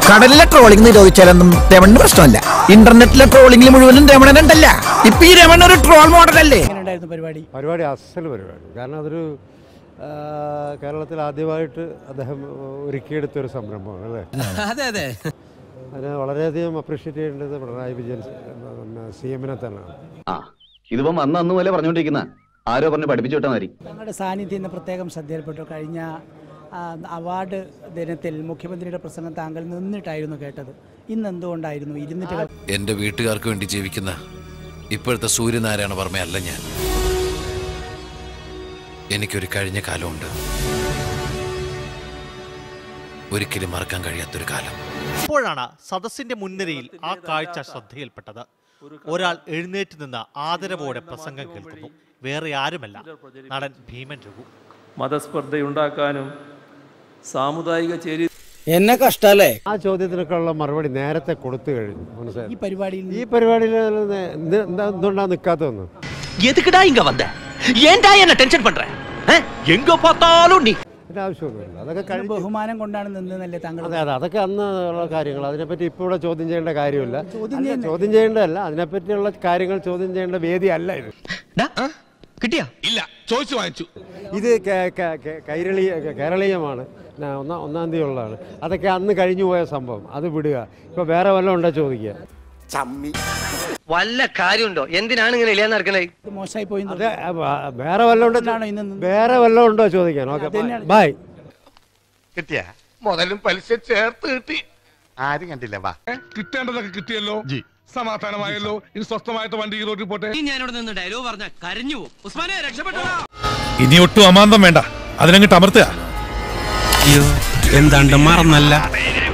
കടലിലെ ട്രോളിംഗ് നിരോധിച്ചാലൊന്നും രമണിന് പ്രശ്നമല്ല ഇന്റർനെറ്റിലെ ട്രോളിംഗിൽ മുഴുവനും രമണനുണ്ടല്ല ഇപ്പൊ ഈ രമണ ഒരു ട്രോൾ മോഡലല്ലേ എങ്ങനെയുണ്ടായിരുന്നു പരിപാടി പരിപാടി അസൽ പരിപാടി കാരണം അതൊരു ആ, കേരളത്തിൽ ആദ്യമായിട്ട് അദ്ദേഹം ഒരുക്കിയെടുത്തൊരു സംരംഭമാണ് അല്ലേ അതെ അതെ അതിനെ വളരെയധികം അപ്രീഷിയേറ്റ് ചെയ്യേണ്ടത് പിണറായി വിജയൻ പിന്നെ സി എമ്മിനെ തന്നെയാണ് ആ ഇതിപ്പം അന്ന് അന്ന് പോലെ പറഞ്ഞുകൊണ്ടിരിക്കുന്ന ആരോ പറഞ്ഞ് പഠിപ്പിച്ചു വിട്ടാൽ മതി തങ്ങളുടെ സാന്നിധ്യം ഇന്ന് പ്രത്യേകം ശ്രദ്ധയിൽപ്പെട്ടു കഴിഞ്ഞ ആ, അവാർഡ് ദിനത്തിൽ മുഖ്യമന്ത്രിയുടെ പ്രസംഗം താങ്കൾ നിന്നിട്ടായിരുന്നു കേട്ടത് ഇന്ന് എന്തുകൊണ്ടായിരുന്നു ഇരുന്നിട്ട് കേട്ടത്? എന്റെ വീട്ടുകാർക്ക് വേണ്ടി ജീവിക്കുന്ന ഇപ്പോഴത്തെ സൂര്യനാരായണ വർമ്മയല്ല ഞാൻ എനിക്കൊരു കഴിഞ്ഞ കാലമുണ്ട് ഒരിക്കലും മറക്കാൻ കഴിയാത്തൊരു കാലം അപ്പോഴാണ് സദസ്സിന്റെ മുൻനിരയിൽ ആ കാഴ്ച ശ്രദ്ധയിൽപ്പെട്ടത് ഒരാൾ എഴുന്നേറ്റ് നിന്ന് ആദരവോടെ പ്രസംഗം കേൾക്കുന്നു വേറെ ആരുമല്ല നടൻ ഭീമൻ രഘു മതസ്പർദ്ധയുണ്ടാക്കാനും സാമുദായിക ചേരി എന്നെ കഷ്ടല്ലേ ആ ചോദ്യത്തിനൊക്കെ ഉള്ള മറുപടി നേരത്തെ കൊടുത്തു കഴിഞ്ഞു മനസ്സിലായി ഈ പരിപാടിയിൽ ഈ പരിപാടിയിൽ എന്ത് എന്താ എന്തുകൊണ്ടാണ് നിൽക്കാത്തതെന്ന് எதுக்குடா இங்க வந்த ஏன்டா என்ன டென்ஷன் பண்ற அஹ்? எங்க பார்த்தாலும் நீ അതിൻ്റെ ആവശ്യമൊന്നുമില്ല അതൊക്കെ നിന്ന് കഴിഞ്ഞു ബഹുമാനം കൊണ്ടാണ് നിന്നതല്ലേ താങ്കൾ അതെ അതെ അതൊക്കെ അന്ന് ഉള്ള കാര്യങ്ങൾ അതിനെപ്പറ്റി ഇപ്പോൾ ഇവിടെ ചോദ്യം ചെയ്യേണ്ട കാര്യമില്ല ചോദ്യം അല്ല, ചെയ്യുന്ന- ചോദ്യം ചെയ്യേണ്ടതല്ല അതിനെപ്പറ്റിയുള്ള കാര്യങ്ങൾ ചോദ്യം ചെയ്യേണ്ട വേദിയല്ല ഇത് கிட்டியா ഇത് കേ- കേ- കേ- കൈരളീയ കേരളീയമാണ് ന- ഒന്നാം ഒന്നാം തീയതി ഉള്ളതാണ് അതൊക്കെ അന്ന് കഴിഞ്ഞു പോയ സംഭവം അത് വിടുക ഇപ്പോൾ വേറെ വല്ലതും ഉണ്ടോ ചോദിക്കുക വല്ല കാര്യമുണ്ടോ എന്തിനാണ് ഇങ്ങനെ ഇല്ലാന്ന് നടക്കണേ ഇത് മോശമായി പോയി എന്ന് അത് വ- വേറെ വല്ലതും ഉണ്ടോ അതുകൊണ്ടാണോ ഇന്ന് നിന്ന് വേറെ വല്ലതും ഉണ്ടോ ചോദിക്കാൻ ഓക്കെ അതന്നെയാണ് ബൈ കിട്ടിയ മുതലും പലിശ ചേർത്ത് കിട്ടി ആരും കണ്ടില്ല വാ കിട്ടേണ്ടതൊക്കെ കിട്ടിയല്ലോ സമാധാനമായല്ലോ ഇനി സ്വസ്ഥമായിട്ട് വണ്ടി ഈ റോഡിൽ പോട്ടെ ഞാനിവിടെ നിന്ന് ഡയലോഗ് പറഞ്ഞ കരഞ്ഞു പോകും ഉസ്മാനെ രക്ഷപ്പെട്ടോ ഇനി ഒട്ടും അമാന്തം വേണ്ട അതിനങ്ങിട്ട് അമർത്തുക എന്താണ്ട് മറന്നല്ല